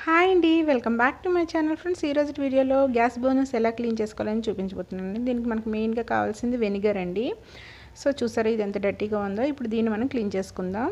hi అండి welcome back to my channel friends ఈరోజు వీడియోలో గ్యాస్ బర్నర్స్ ఎలా క్లీన్ చేసుకోవాలని చూపించబోతున్నాను దీనికి మనకు మెయిన్గా కావాల్సింది వెనిగర్ అండి సో చూసారా ఇది ఎంత డర్టీగా ఉందో ఇప్పుడు దీన్ని మనం క్లీన్ చేసుకుందాం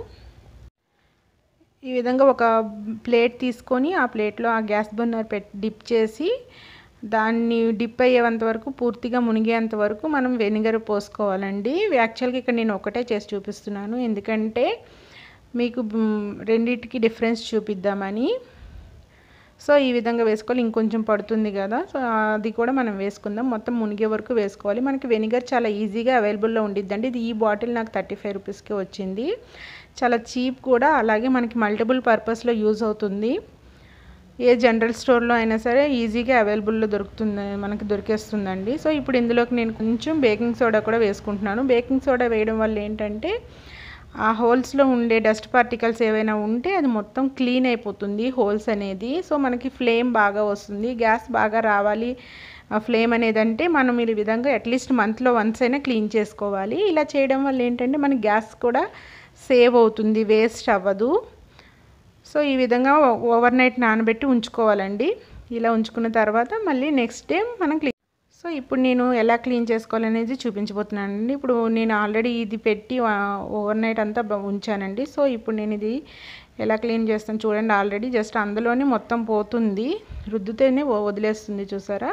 ఈ విధంగా ఒక ప్లేట్ తీసుకొని ఆ ప్లేట్లో ఆ గ్యాస్ బర్నర్ పెట్ డిప్ చేసి దాన్ని డిప్ అయ్యేంత వరకు పూర్తిగా మునిగేంత వరకు మనం వెనిగర్ పోసుకోవాలండి యాక్చువల్గా ఇక్కడ నేను ఒకటే చేసి చూపిస్తున్నాను ఎందుకంటే మీకు రెండింటికి డిఫరెన్స్ చూపిద్దామని సో ఈ విధంగా వేసుకోవాలి ఇంకొంచెం పడుతుంది కదా సో అది కూడా మనం వేసుకుందాం మొత్తం మునిగే వరకు వేసుకోవాలి మనకి వెనిగర్ చాలా ఈజీగా అవైలబుల్లో ఉండిద్దండి ఇది ఈ బాటిల్ నాకు థర్టీ ఫైవ్ రూపీస్కి వచ్చింది చాలా చీప్ కూడా అలాగే మనకి మల్టిపుల్ పర్పస్లో యూజ్ అవుతుంది ఏ జనరల్ స్టోర్లో అయినా సరే ఈజీగా అవైలబుల్లో దొరుకుతుంది మనకి దొరికేస్తుందండి సో ఇప్పుడు ఇందులోకి నేను కొంచెం బేకింగ్ సోడా కూడా వేసుకుంటున్నాను బేకింగ్ సోడా వేయడం వల్ల ఏంటంటే ఆ హోల్స్లో ఉండే డస్ట్ పార్టికల్స్ ఏవైనా ఉంటే అది మొత్తం క్లీన్ అయిపోతుంది హోల్స్ అనేది సో మనకి ఫ్లేమ్ బాగా వస్తుంది గ్యాస్ బాగా రావాలి ఫ్లేమ్ అనేది అంటే మనం ఈ విధంగా అట్లీస్ట్ మంత్లో వన్స్ అయినా క్లీన్ చేసుకోవాలి ఇలా చేయడం వల్ల ఏంటంటే మన గ్యాస్ కూడా సేవ్ అవుతుంది వేస్ట్ అవ్వదు సో ఈ విధంగా ఓవర్ నైట్ నానబెట్టి ఉంచుకోవాలండి ఇలా ఉంచుకున్న తర్వాత మళ్ళీ నెక్స్ట్ డే మనం క్లీన్ సో ఇప్పుడు నేను ఎలా క్లీన్ చేసుకోవాలనేది చూపించబోతున్నానండి ఇప్పుడు నేను ఆల్రెడీ ఇది పెట్టి ఓవర్ నైట్ అంతా ఉంచానండి సో ఇప్పుడు నేను ఇది ఎలా క్లీన్ చేస్తాను చూడండి ఆల్రెడీ జస్ట్ అందులోనే మొత్తం పోతుంది రుద్దుతేనే వదిలేస్తుంది చూసారా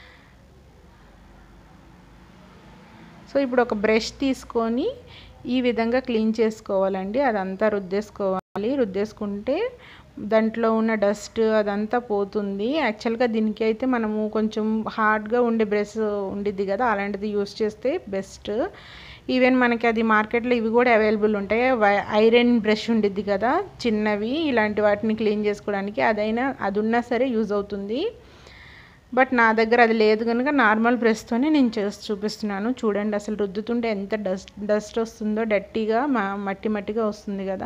సో ఇప్పుడు ఒక బ్రష్ తీసుకొని ఈ విధంగా క్లీన్ చేసుకోవాలండి అదంతా రుద్దేసుకోవాలి రుద్దేసుకుంటే దాంట్లో ఉన్న డస్ట్ అదంతా పోతుంది యాక్చువల్గా దీనికి అయితే మనము కొంచెం హార్డ్గా ఉండే బ్రష్ ఉండిద్ది కదా అలాంటిది యూస్ చేస్తే బెస్ట్ ఈవెన్ మనకి అది మార్కెట్లో ఇవి కూడా అవైలబుల్ ఉంటాయి ఐరన్ బ్రష్ ఉండిద్ది కదా చిన్నవి ఇలాంటి వాటిని క్లీన్ చేసుకోవడానికి అదైనా అది ఉన్నా సరే యూజ్ అవుతుంది బట్ నా దగ్గర అది లేదు కనుక నార్మల్ బ్రష్తోనే నేను చేసి చూపిస్తున్నాను చూడండి అసలు రుద్దుతుంటే ఎంత డస్ట్ డస్ట్ వస్తుందో డట్టీగా మట్టి మట్టిగా వస్తుంది కదా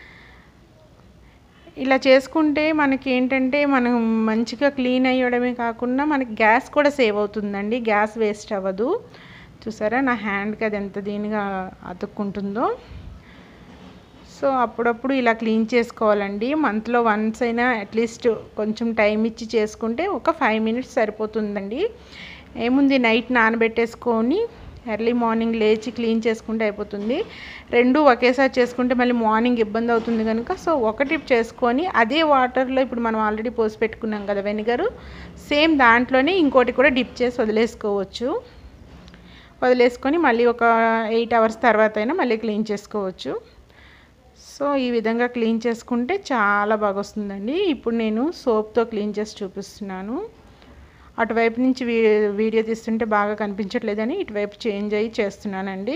ఇలా చేసుకుంటే మనకి ఏంటంటే మనం మంచిగా క్లీన్ అయ్యడమే కాకుండా మనకి గ్యాస్ కూడా సేవ్ అవుతుందండి గ్యాస్ వేస్ట్ అవ్వదు చూసారా నా హ్యాండ్కి అది ఎంత దీనిగా అతుక్కుంటుందో సో అప్పుడప్పుడు ఇలా క్లీన్ చేసుకోవాలండి మంత్లో వన్స్ అయినా అట్లీస్ట్ కొంచెం టైం ఇచ్చి చేసుకుంటే ఒక ఫైవ్ మినిట్స్ సరిపోతుందండి ఏముంది నైట్ నానబెట్టేసుకొని ఎర్లీ మార్నింగ్ లేచి క్లీన్ చేసుకుంటే అయిపోతుంది రెండు ఒకేసారి చేసుకుంటే మళ్ళీ మార్నింగ్ ఇబ్బంది అవుతుంది కనుక సో ఒకటి చేసుకొని అదే వాటర్లో ఇప్పుడు మనం ఆల్రెడీ పోసి పెట్టుకున్నాం కదా వెనిగరు సేమ్ దాంట్లోనే ఇంకోటి కూడా డిప్ చేసి వదిలేసుకోవచ్చు వదిలేసుకొని మళ్ళీ ఒక ఎయిట్ అవర్స్ తర్వాత అయినా మళ్ళీ క్లీన్ చేసుకోవచ్చు సో ఈ విధంగా క్లీన్ చేసుకుంటే చాలా బాగా వస్తుందండి ఇప్పుడు నేను సోప్తో క్లీన్ చేసి చూపిస్తున్నాను అటువైపు నుంచి వీడియో తీస్తుంటే బాగా కనిపించట్లేదని ఇటువైపు చేంజ్ అయ్యి చేస్తున్నానండి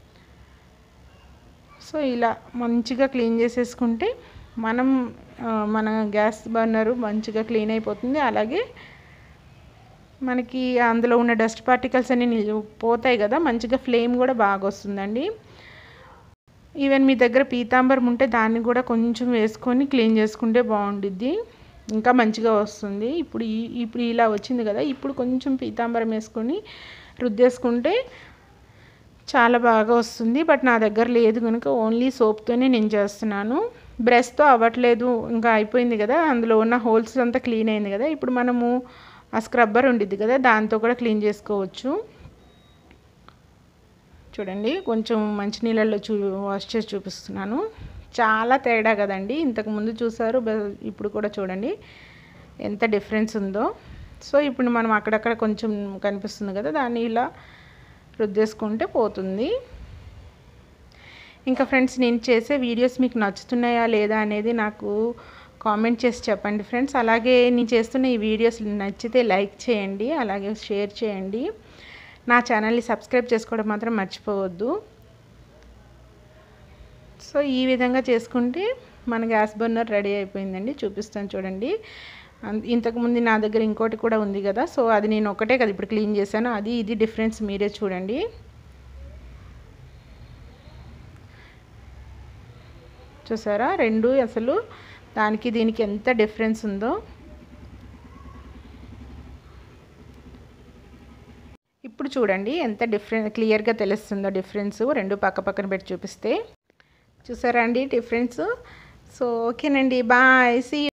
సో ఇలా మంచిగా క్లీన్ చేసేసుకుంటే మనం మన గ్యాస్ బర్నరు మంచిగా క్లీన్ అయిపోతుంది అలాగే మనకి అందులో ఉన్న డస్ట్ పార్టికల్స్ అన్ని పోతాయి కదా మంచిగా ఫ్లేమ్ కూడా బాగా వస్తుందండి ఈవెన్ మీ దగ్గర పీతాంబరం ఉంటే దాన్ని కూడా కొంచెం వేసుకొని క్లీన్ చేసుకుంటే బాగుండిద్ది ఇంకా మంచిగా వస్తుంది ఇప్పుడు ఈ ఇప్పుడు ఇలా వచ్చింది కదా ఇప్పుడు కొంచెం పీతాంబరం వేసుకొని రుద్దేసుకుంటే చాలా బాగా వస్తుంది బట్ నా దగ్గర లేదు కనుక ఓన్లీ సోప్తోనే నేను చేస్తున్నాను బ్రష్తో అవ్వట్లేదు ఇంకా అయిపోయింది కదా అందులో ఉన్న హోల్స్ అంతా క్లీన్ అయింది కదా ఇప్పుడు మనము ఆ స్క్రబ్బర్ ఉండిద్ది కదా దాంతో కూడా క్లీన్ చేసుకోవచ్చు చూడండి కొంచెం మంచినీళ్ళల్లో చూ వాష్ చేసి చూపిస్తున్నాను చాలా తేడా కదండి ఇంతకుముందు చూసారు ఇప్పుడు కూడా చూడండి ఎంత డిఫరెన్స్ ఉందో సో ఇప్పుడు మనం అక్కడక్కడ కొంచెం కనిపిస్తుంది కదా దాన్ని ఇలా రుద్దేసుకుంటే పోతుంది ఇంకా ఫ్రెండ్స్ నేను చేసే వీడియోస్ మీకు నచ్చుతున్నాయా లేదా అనేది నాకు కామెంట్ చేసి చెప్పండి ఫ్రెండ్స్ అలాగే నేను చేస్తున్న ఈ వీడియోస్ నచ్చితే లైక్ చేయండి అలాగే షేర్ చేయండి నా ఛానల్ని సబ్స్క్రైబ్ చేసుకోవడం మాత్రం మర్చిపోవద్దు సో ఈ విధంగా చేసుకుంటే మన గ్యాస్ బర్నర్ రెడీ అయిపోయిందండి చూపిస్తాను చూడండి ఇంతకుముందు నా దగ్గర ఇంకోటి కూడా ఉంది కదా సో అది నేను ఒకటే కదా ఇప్పుడు క్లీన్ చేశాను అది ఇది డిఫరెన్స్ మీరే చూడండి చూసారా రెండు అసలు దానికి దీనికి ఎంత డిఫరెన్స్ ఉందో ఇప్పుడు చూడండి ఎంత డిఫరెంట్ క్లియర్గా తెలుస్తుందో డిఫరెన్స్ రెండు పక్క పక్కన పెట్టి చూపిస్తే చూసారా అండి డిఫరెన్స్ సో ఓకేనండి బాయ్ సీ